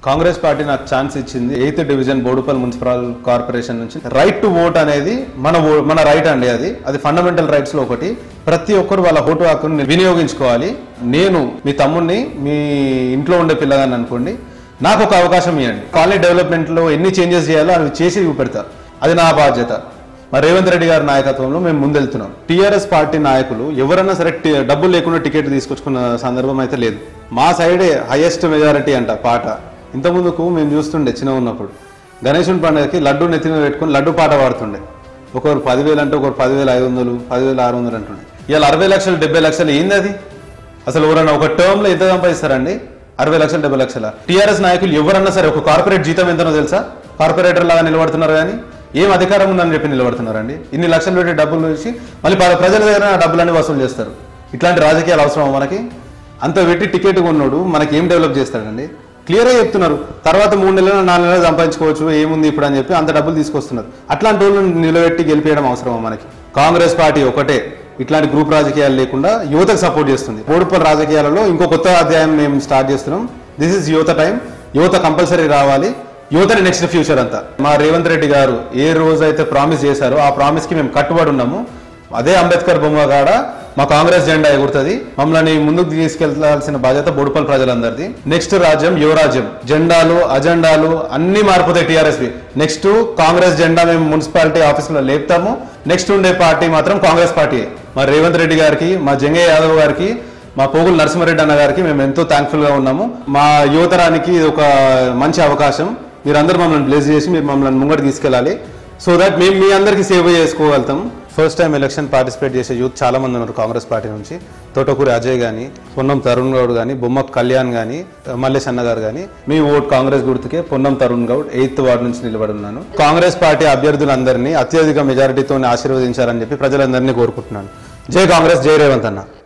Congress party నాకు chance ఇచ్చింది eighth division Boduppal municipal corporation నుంచి రైట్ టు ఓట్ అనేది మన ఓ- మన రైట్ అండి అది అది ఫండమెంటల్ రైట్స్ లో ఒకటి ప్రతి ఒక్కరు వాళ్ళ ఓటు హక్కుని వినియోగించుకోవాలి నేను మీ తమ్ముడిని మీ ఇంట్లో ఉండే పిల్లగాని అనుకోండి నాకు ఒక అవకాశం ఇవ్వండి కాలనీ డెవలప్మెంట్ లో ఎన్ని చేంజెస్ చేయాలో అవి చేసి చూపెడతా అది నా బాధ్యత మరి రేవంత్ రెడ్డి గారి నాయకత్వంలో మేము ముందెళ్తున్నాం టీఆర్ఎస్ పార్టీ నాయకులు ఎవరన్నా సరే టి- డబ్బులు లేకుండా టికెట్ తీసుకొచ్చుకున్న సందర్భం అయితే లేదు మా సైడే హైయెస్ట్ మెజారిటీ అంట పాట ఇంత ముందుకు మేము చూస్తుండే చిన్న ఉన్నప్పుడు గణేశుని పండుగకి లడ్డు నెత్తి మీద పెట్టుకుని లడ్డు పాట పాడుతుండే ఒకరు పదివేలు అంటే ఒకరు పదివేల ఐదు వందలు పదివేల ఆరు వందలు అంటుండే ఇవాళ అరవై లక్షలు డెబ్బై లక్షలు ఏంది అది అసలు ఎవరన్నా ఒక టర్మ్ లో ఎంత సంపాదిస్తారండి అరవై లక్షలు డెబ్బై లక్షల టీఆర్ఎస్ నాయకులు ఎవరన్నా సరే ఒక కార్పొరేట్ జీతం ఎంతనో తెలుసా కార్పొరేటర్ లాగా నిలబడుతున్నారు కానీ ఏం అధికారం ఉందని చెప్పి నిలబడుతున్నారండి ఇన్ని లక్షలు పెట్టి డబ్బులు వేసి మళ్ళీ ప- ప్రజల దగ్గర ఆ డబ్బులన్నీ వసూలు చేస్తారు ఇట్లాంటి రాజకీయాలు అవసరమా మనకి అంత పెట్టి టికెట్ కొన్నాడు మనకి ఏం డెవలప్ చేస్తాడండి క్లియర్గా చెప్తున్నారు తర్వాత మూడు నెలలు నాలుగు నెలలు సంపాదించుకోవచ్చు ఏముంది ఇప్పుడు అని చెప్పి అంత డబ్బులు తీసుకొస్తున్నారు అట్లాంటి వాళ్ళని నిలబెట్టి గెలిపేయడం అవసరమా మనకి కాంగ్రెస్ పార్టీ ఒకటే ఇట్లాంటి గ్రూప్ రాజకీయాలు లేకుండా యువతకు సపోర్ట్ చేస్తుంది బోడుపల్ రాజకీయాలలో ఇంకో కొత్త అధ్యాయం మేము స్టార్ట్ చేస్తున్నాం దిస్ ఇస్ యువత టైం యువత కంపల్సరీ రావాలి యువతని నెక్స్ట్ ఫ్యూచర్ అంతా మా రేవంత్ రెడ్డి గారు ఏ రోజైతే ప్రామిస్ చేశారో ఆ ప్రామిస్ కి మేము కట్టుబడి ఉన్నాము అదే అంబేద్కర్ బొమ్మ కాడ మా కాంగ్రెస్ జెండా ఎగురుతుంది మమ్మల్ని ముందుకు తీసుకెళ్లాల్సిన బాధ్యత బొడుపల్ ప్రజలందరిది నెక్స్ట్ రాజ్యం యువరాజ్యం జెండాలు అజెండాలు అన్ని మారిపోతాయి టీఆర్ఎస్ నెక్స్ట్ కాంగ్రెస్ జెండా మేము మున్సిపాలిటీ ఆఫీసులో లేపుతాము నెక్స్ట్ ఉండే పార్టీ మాత్రం కాంగ్రెస్ పార్టీ మా రేవంత్ రెడ్డి గారికి మా జంగయ్య యాదవ్ గారికి మా పోగులు నరసింహారెడ్డి అన్న గారికి మేము ఎంతో థ్యాంక్ఫుల్ గా ఉన్నాము మా యువతరానికి ఇది ఒక మంచి అవకాశం మీరందరూ మమ్మల్ని బ్లెస్ చేసి మీరు మమ్మల్ని ముంగటి తీసుకెళ్ళాలి సో దట్ మేము మీ అందరికీ సేవ చేసుకోగలుగుతాం ఫస్ట్ టైం ఎలక్షన్ పార్టిసిపేట్ చేసే యూత్ చాలా మంది ఉన్నారు కాంగ్రెస్ పార్టీ నుంచి తోటకూరి అజయ్ గాని పొన్నం తరుణ్ గౌడ్ గాని బొమ్మ కళ్యాణ్ గాని మల్లేష్ అన్న గారు గాని మీ ఓట్ కాంగ్రెస్ గుర్తుకే పొన్నం తరుణ్ గౌడ్ ఎయిత్ వార్డు నుంచి నిలబడి ఉన్నాను కాంగ్రెస్ పార్టీ అభ్యర్థులందరినీ అత్యధిక మెజారిటీతో ఆశీర్వదించారని చెప్పి ప్రజలందరినీ కోరుకుంటున్నాను జై కాంగ్రెస్ జై రేవంత్ అన్న